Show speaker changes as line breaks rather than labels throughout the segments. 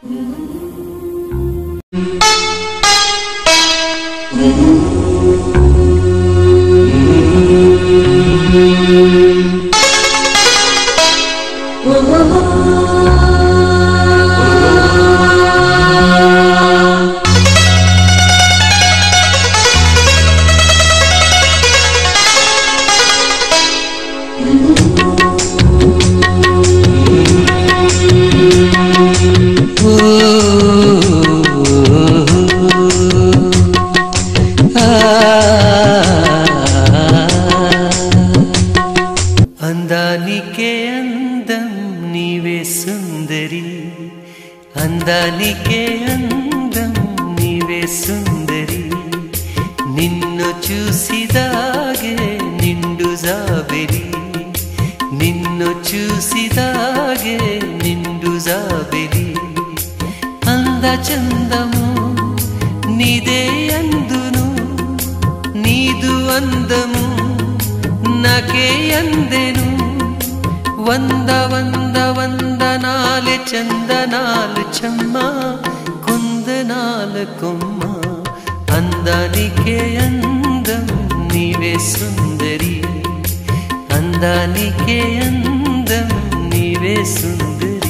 అందానికే అందం నీవే సుందరి అందానికే అందం నీవే సుందరి నిన్ను చూసిదాగే నిండు జాబెరి నిన్ను చూసిదాగే నిండు జాబెరి అంద చందము నీదే అందును నీదు అందము నాకే అందెను వంద వంద వందనాలు చందనాలు చెమ్మ కుందనాల కొమ్మ అందానికే అందం నీవే సుందరి అందానికే అందం నీవే సుందరి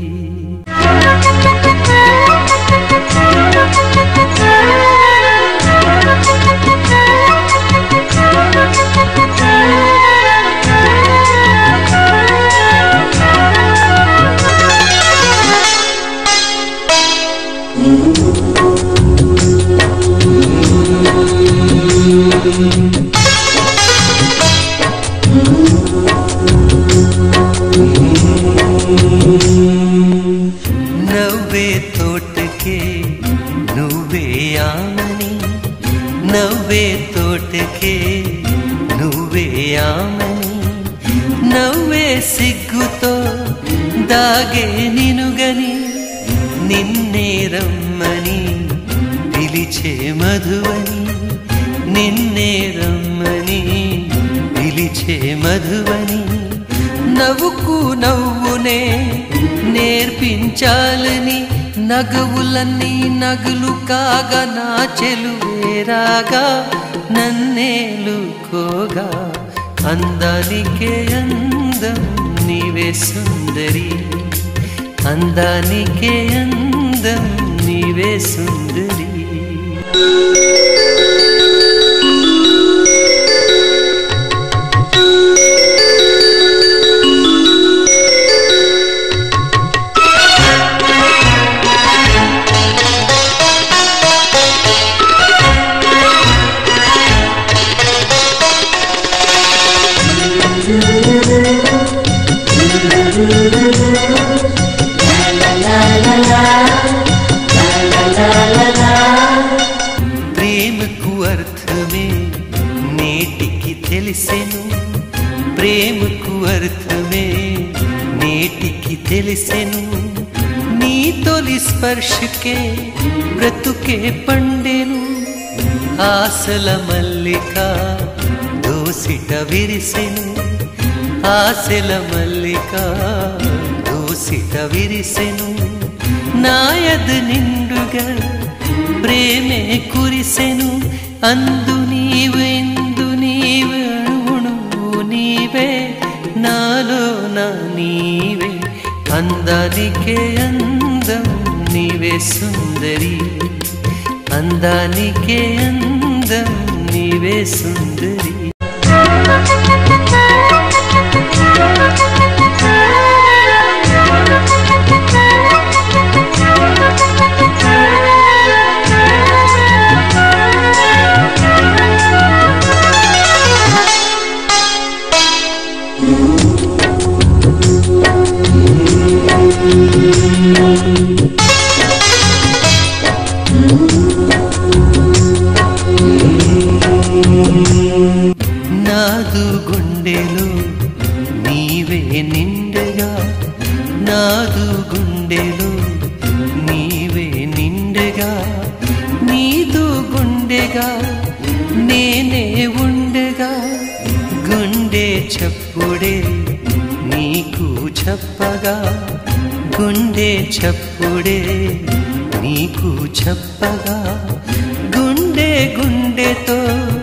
నవ్వే తోటకే నువ్వే ఆమని నవ్వే తోటకే నువ్వే ఆమని నవ్వే సిగ్గుతో దాగే నినుగని నిన్నే రమ్మని పిలిచే మధువని నిన్నే రమ్మని పిలిచే మధువని నవ్వుకు నవ్వునే నేర్పించాలని నగవులన్నీ నగులు కాగా నా చెలువేరాగా నన్నేలుకోగా అందానికే అందం నీవే సుందరి అందానికే అందం నీవే సుందరి ప్రేమకు అర్థమే నేటికి తెలిసెను ప్రేమకు అర్థమే నేటికి తెలిసెను నీ తొలి స్పర్శకే బ్రతుకే పండెను ఆశల మల్లిక దోసిట విరిసెను ఆశల మల్లిక దోసిట విరిసెను నాయదు నిండుగా ప్రేమే కురిసెను అందు నీవు ఎందు నీవు అణువుణువు నీవే నాలో నా నీవే అందానికే అందం నీవే సుందరి అందానికే అందం నీవే సుందరి నాదు గుండెలో నీవే నిండగా నాదు గుండెలో నీవే నిండగా నీదు గుండెగా నేనే ఉండగా గుండె చప్పుడే నీకు చెప్పగా గుండె చప్పుడే నీకు చెప్పగా గుండె గుండెతో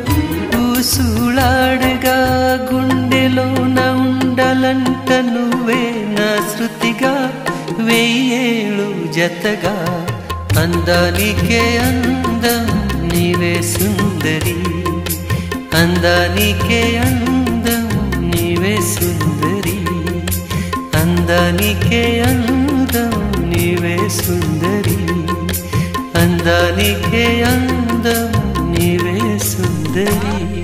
ఊసులాడగా గుండెలోన ఉండలంట నువ్వే నా శృతిగా వెయ్యేళ్ళు జతగా అందానికే అందం నీవే సుందరి అందానికే అందం నీవే సుందరి అందానికే అందం నీవే సుందరి అందానికే అందం నీవే సుందరి